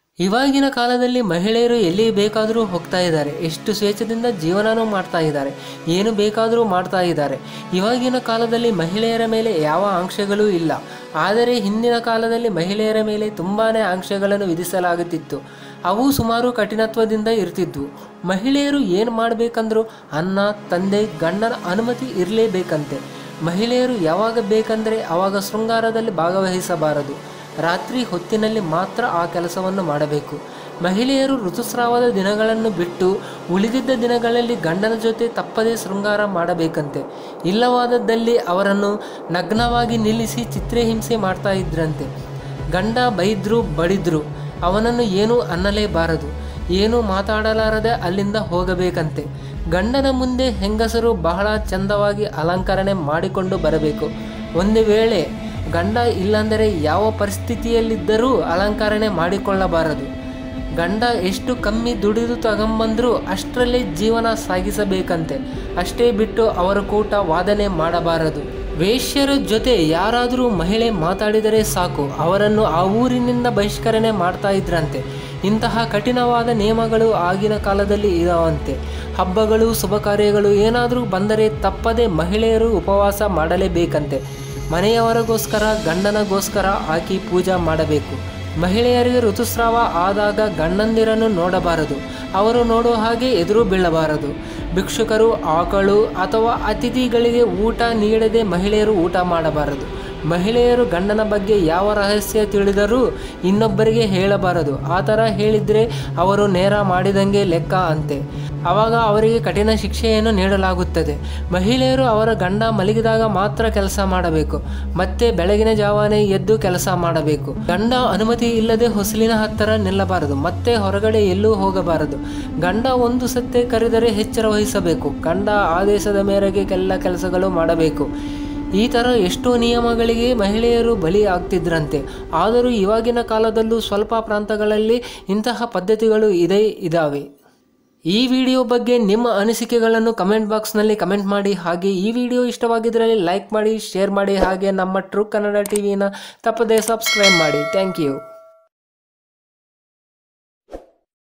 ಇವಾಗಿನ ಕಾಲದಲ್ಲಿ ಮಹಿಳೆಯರು ಎಲ್ಲಿ ಬೇಕಾದರೂ ಹೋಗ್ತಾ ಇದ್ದಾರೆ ಎಷ್ಟು ಸ್ವೇಚ್ಛದಿಂದ ಜೀವನನೂ ಮಾಡ್ತಾ ಇದ್ದಾರೆ ಏನು ಬೇಕಾದರೂ ಮಾಡ್ತಾ ಇದ್ದಾರೆ ಇವಾಗಿನ ಕಾಲದಲ್ಲಿ ಮಹಿಳೆಯರ ಮೇಲೆ ಯಾವ ಆಂಕ್ಷೆಗಳೂ ಇಲ್ಲ ಆದರೆ ಹಿಂದಿನ ಕಾಲದಲ್ಲಿ ಮಹಿಳೆಯರ ಮೇಲೆ ತುಂಬಾ ಆಂಕ್ಷೆಗಳನ್ನು ವಿಧಿಸಲಾಗುತ್ತಿತ್ತು ಅವು ಸುಮಾರು ಕಠಿಣತ್ವದಿಂದ ಇರ್ತಿದ್ವು ಮಹಿಳೆಯರು ಏನು ಮಾಡಬೇಕಂದ್ರೂ ಅನ್ನ ತಂದೆ ಗಂಡನ ಅನುಮತಿ ಇರಲೇಬೇಕಂತೆ ಮಹಿಳೆಯರು ಯಾವಾಗ ಬೇಕಂದರೆ ಆವಾಗ ಶೃಂಗಾರದಲ್ಲಿ ಭಾಗವಹಿಸಬಾರದು ರಾತ್ರಿ ಹೊತ್ತಿನಲ್ಲಿ ಮಾತ್ರ ಆ ಕೆಲಸವನ್ನು ಮಾಡಬೇಕು ಮಹಿಳೆಯರು ಋತುಸ್ರಾವದ ದಿನಗಳನ್ನು ಬಿಟ್ಟು ಉಳಿದಿದ್ದ ದಿನಗಳಲ್ಲಿ ಗಂಡನ ಜೊತೆ ತಪ್ಪದೇ ಶೃಂಗಾರ ಮಾಡಬೇಕಂತೆ ಇಲ್ಲವಾದದ್ದಲ್ಲಿ ಅವರನ್ನು ನಗ್ನವಾಗಿ ನಿಲ್ಲಿಸಿ ಚಿತ್ರಹಿಂಸೆ ಮಾಡ್ತಾ ಇದ್ರಂತೆ ಗಂಡ ಬೈದ್ರು ಬಡಿದ್ರು ಅವನನ್ನು ಏನೂ ಅನ್ನಲೇಬಾರದು ಏನೂ ಮಾತಾಡಲಾರದೆ ಅಲ್ಲಿಂದ ಹೋಗಬೇಕಂತೆ ಗಂಡನ ಮುಂದೆ ಹೆಂಗಸರು ಬಹಳ ಚಂದವಾಗಿ ಅಲಂಕರಣೆ ಮಾಡಿಕೊಂಡು ಬರಬೇಕು ಒಂದು ವೇಳೆ ಗಂಡ ಇಲ್ಲಾಂದರೆ ಯಾವ ಪರಿಸ್ಥಿತಿಯಲ್ಲಿದ್ದರೂ ಅಲಂಕರಣೆ ಮಾಡಿಕೊಳ್ಳಬಾರದು ಗಂಡ ಎಷ್ಟು ಕಮ್ಮಿ ದುಡಿದು ತಗೊಂಬಂದರೂ ಅಷ್ಟರಲ್ಲೇ ಜೀವನ ಸಾಗಿಸಬೇಕಂತೆ ಅಷ್ಟೇ ಬಿಟ್ಟು ಅವರ ಕೂಟ ವಾದನೆ ಮಾಡಬಾರದು ವೇಶ್ಯರ ಜೊತೆ ಯಾರಾದರೂ ಮಹಿಳೆ ಮಾತಾಡಿದರೆ ಸಾಕು ಅವರನ್ನು ಆ ಊರಿನಿಂದ ಬಹಿಷ್ಕರಣೆ ಮಾಡ್ತಾ ಇದ್ರಂತೆ ಇಂತಹ ಕಠಿಣವಾದ ನಿಯಮಗಳು ಆಗಿನ ಕಾಲದಲ್ಲಿ ಇದಾವಂತೆ ಹಬ್ಬಗಳು ಶುಭ ಕಾರ್ಯಗಳು ಏನಾದರೂ ಬಂದರೆ ತಪ್ಪದೆ ಮಹಿಳೆಯರು ಉಪವಾಸ ಮಾಡಲೇಬೇಕಂತೆ ಮನೆಯವರಿಗೋಸ್ಕರ ಗಂಡನಗೋಸ್ಕರ ಹಾಕಿ ಪೂಜೆ ಮಾಡಬೇಕು ಮಹಿಳೆಯರಿಗೆ ಋತುಸ್ರಾವ ಆದಾಗ ಗಂಡಂದಿರನ್ನು ನೋಡಬಾರದು ಅವರು ನೋಡುವ ಹಾಗೆ ಎದುರು ಬೀಳಬಾರದು ಭಿಕ್ಷುಕರು ಆಕಳು ಅಥವಾ ಅತಿಥಿಗಳಿಗೆ ಊಟ ನೀಡದೆ ಮಹಿಳೆಯರು ಊಟ ಮಾಡಬಾರದು ಮಹಿಳೆಯರು ಗಂಡನ ಬಗ್ಗೆ ಯಾವ ರಹಸ್ಯ ತಿಳಿದರೂ ಇನ್ನೊಬ್ಬರಿಗೆ ಹೇಳಬಾರದು ಆ ಥರ ಹೇಳಿದರೆ ಅವರು ನೇರ ಮಾಡಿದಂಗೆ ಲೆಕ್ಕ ಅಂತೆ ಆವಾಗ ಅವರಿಗೆ ಕಠಿಣ ಶಿಕ್ಷೆಯನ್ನು ನೀಡಲಾಗುತ್ತದೆ ಮಹಿಳೆಯರು ಅವರ ಗಂಡ ಮಲಗಿದಾಗ ಮಾತ್ರ ಕೆಲಸ ಮಾಡಬೇಕು ಮತ್ತೆ ಬೆಳಗಿನ ಜಾವನೆ ಎದ್ದು ಕೆಲಸ ಮಾಡಬೇಕು ಗಂಡ ಅನುಮತಿ ಇಲ್ಲದೆ ಹೊಸಲಿನ ಹತ್ತಿರ ನಿಲ್ಲಬಾರದು ಮತ್ತೆ ಹೊರಗಡೆ ಎಲ್ಲೂ ಹೋಗಬಾರದು ಗಂಡ ಒಂದು ಸತ್ತೆ ಕರೆದರೆ ಎಚ್ಚರ ವಹಿಸಬೇಕು ಗಂಡ ಆದೇಶದ ಮೇರೆಗೆ ಎಲ್ಲ ಕೆಲಸಗಳು ಮಾಡಬೇಕು ಈ ಥರ ಎಷ್ಟೋ ನಿಯಮಗಳಿಗೆ ಮಹಿಳೆಯರು ಬಲಿ ಆಗ್ತಿದ್ರಂತೆ ಆದರೂ ಇವಾಗಿನ ಕಾಲದಲ್ಲೂ ಸ್ವಲ್ಪ ಪ್ರಾಂತಗಳಲ್ಲಿ ಇಂತಹ ಪದ್ಧತಿಗಳು ಇದೆ ಇದ್ದಾವೆ ಈ ವಿಡಿಯೋ ಬಗ್ಗೆ ನಿಮ್ಮ ಅನಿಸಿಕೆಗಳನ್ನು ಕಮೆಂಟ್ ಬಾಕ್ಸ್ನಲ್ಲಿ ಕಮೆಂಟ್ ಮಾಡಿ ಹಾಗೆ ಈ ವಿಡಿಯೋ ಇಷ್ಟವಾಗಿದ್ದರೆ ಲೈಕ್ ಮಾಡಿ ಶೇರ್ ಮಾಡಿ ಹಾಗೆ ನಮ್ಮ ಟ್ರೂ ಕನ್ನಡ ಟಿವಿನ ತಪ್ಪದೇ ಸಬ್ಸ್ಕ್ರೈಬ್ ಮಾಡಿ ಥ್ಯಾಂಕ್ ಯು